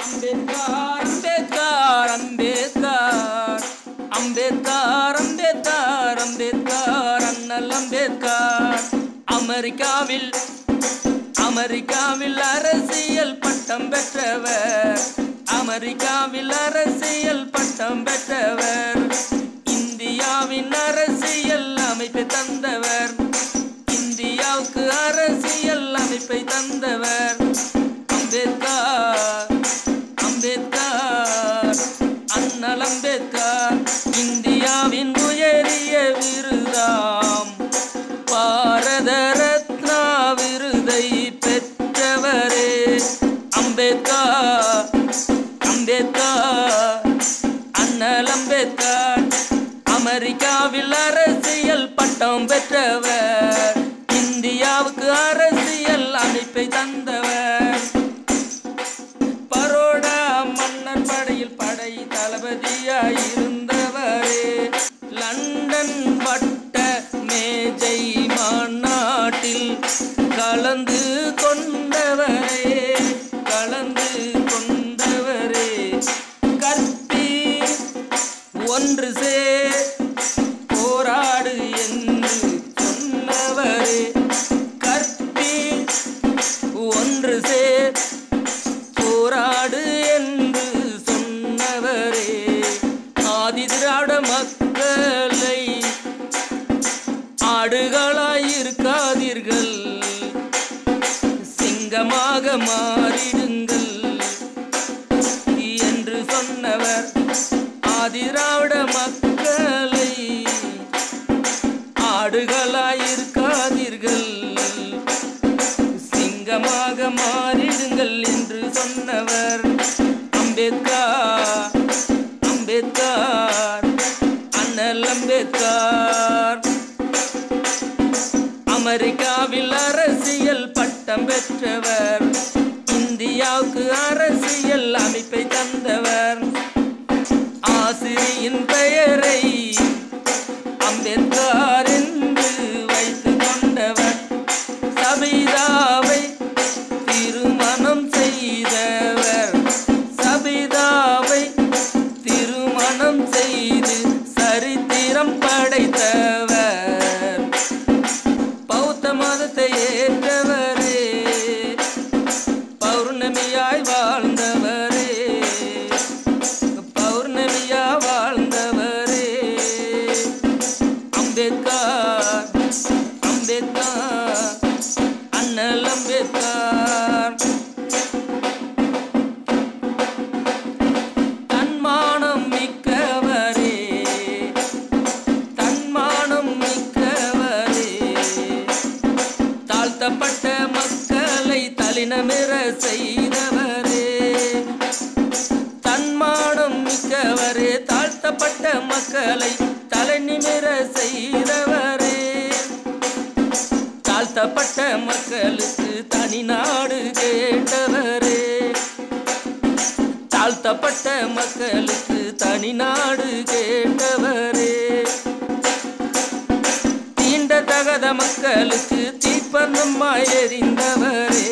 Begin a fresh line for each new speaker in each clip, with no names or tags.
அம்பேத்கர் அம்பேத்கர் அம்பேத்கர் அம்பேத்கர் அம்பேத்கர் அம்பேத்கர் அண்ணல் அம்பேத்கர் அமெரிக்காவில் அமெரிக்காவில் அரசியல் பட்டம் பெற்றவர் அமெரிக்காவில் அரசியல் பட்டம் பெற்றவர் இந்தியாவின் அரசியல் அமைப்பை தந்தவர் இந்தியாவுக்கு அரசியல் அமைப்பை தந்தவர் அம்பேத்கர் அம்பேத்கர் அண்ணல் அம்பேத்கர் இந்தியாவின் உயரிய விருதாம் பாரத ரத்னா விருதை பெற்றவரே அம்பேத்கர் அம்பேத்கர் அண்ணல் அம்பேத்கர் அமெரிக்காவில் அரசியல் பட்டம் பெற்றவர் இந்தியாவுக்கு அரசியல் அமைப்பை தந்தவர் பரோடா மன்னர் படையில் படை தளபதியாயிருந்தவரே லண்டன் வட்ட மேஜை மாநாட்டில் கலந்து கொண்டவரே கலந்து கொண்டவரே கற்பி ஒன்று சேர் போராடு என்று சொன்னவரே கற்பி ஒன்று சேர் போராடு என்று சொன்னவரே ஆதி திராவிட மக்களை ஆடுகளாயிருக்காதீர்கள் சிங்கமாக மாறிடுங்கள் என்று சொன்னவர் ஆதிராவிட மக்களை ஆடுகளாயிருக்காதீர்கள் சிங்கமாக மாறிடுங்கள் என்று சொன்னவர் அம்பேத்கர் அம்பேத்கர் அண்ணல் அம்பேத்கர் அமெரிக்காவில் அரசியல் பட்டம் பெற்றவர் இந்தியாவுக்கு அரசியல் அமைப்பை தந்தவர் ஆசிரியின் பெயரை அம்பேத்கர் என்று வைத்துக் கொண்டவர் சபிதாவை திருமணம் செய்தவர் சபிதாவை திருமணம் செய்து சரித்திரம் படைத்தவர் பௌத்த மதத்தை ஏற்றவரே பௌர்ணமியாய் வாழ்ந்தவரே பௌர்ணமியா வாழ்ந்தவரே அம்பேத்கர் அம்பேத்கர் அண்ணல் அம்பேத்கர் தன்மானம் மிக்கவரே தன்மானம் மிக்கவரே தாழ்த்தப்பட்ட மக்களை தலினமிர செய்தவரே தன்மானம் மிக்கவரே தாழ்த்தப்பட்ட மக்களை தலைநிமிர செய்தவரே தாழ்த்தப்பட்ட மக்களுக்கு தனி நாடு கேட்டவரே தாழ்த்தப்பட்ட மக்களுக்கு தனி நாடு கேட்டவரே தீண்டத்தகத மக்களுக்கு தீப்பந்தமாய் எறிந்தவரே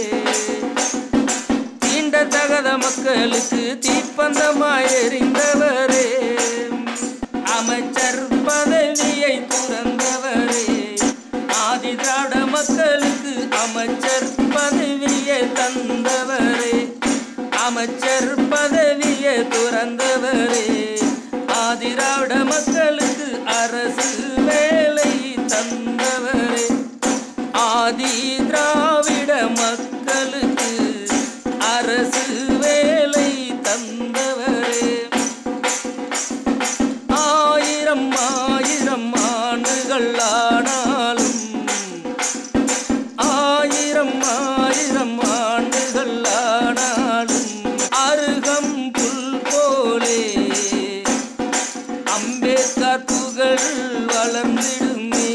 தீண்டத்தகத மக்களுக்கு தீப்பந்தமாய் எறிந்தவரே அமைச்சர் பதவியை துறந்தவரே ஆதி திராவிட மக்களுக்கு அமைச்சர் பதவியை தந்தவரே அமைச்சர் பதவியை துறந்தவரே ஆதிராவிட மக்களுக்கு அரசு வேலை தந்தவரே ஆதி திராவிட மக்களுக்கு அரசு வேலை தந்தவரே ஆயிரம் ஆயிரம் ஆண்டுகள் ஆனாலும் ஆயிரம் ஆயிரம் ஆண்டுகள் ஆனாலும் அருகம் புல் போலே அம்பேத்கர் புகழ் வளர்ந்திடுமே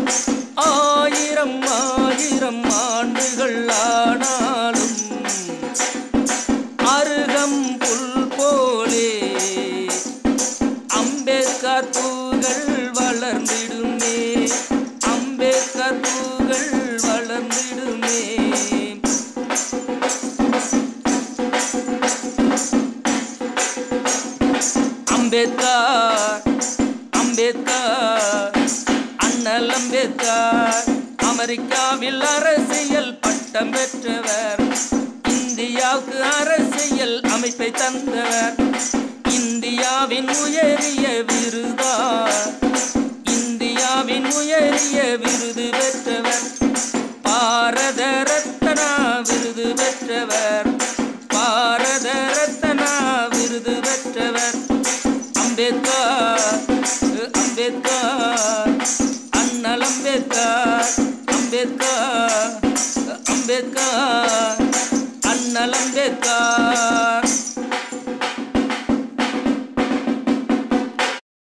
ஆயிரம் ஆயிரம் ஆண்டுகள் ஆனாலும் அம்பேத்கர் அம்பேத்கர் அண்ணல் அம்பேத்கர் அமெரிக்காவில் அரசியல் பட்டம் பெற்றவர் இந்தியாவுக்கு அரசியல் அமைப்பை தந்தவர் இந்தியாவின் உயரிய விருதா இந்தியாவின் உயரிய விருது பெற்ற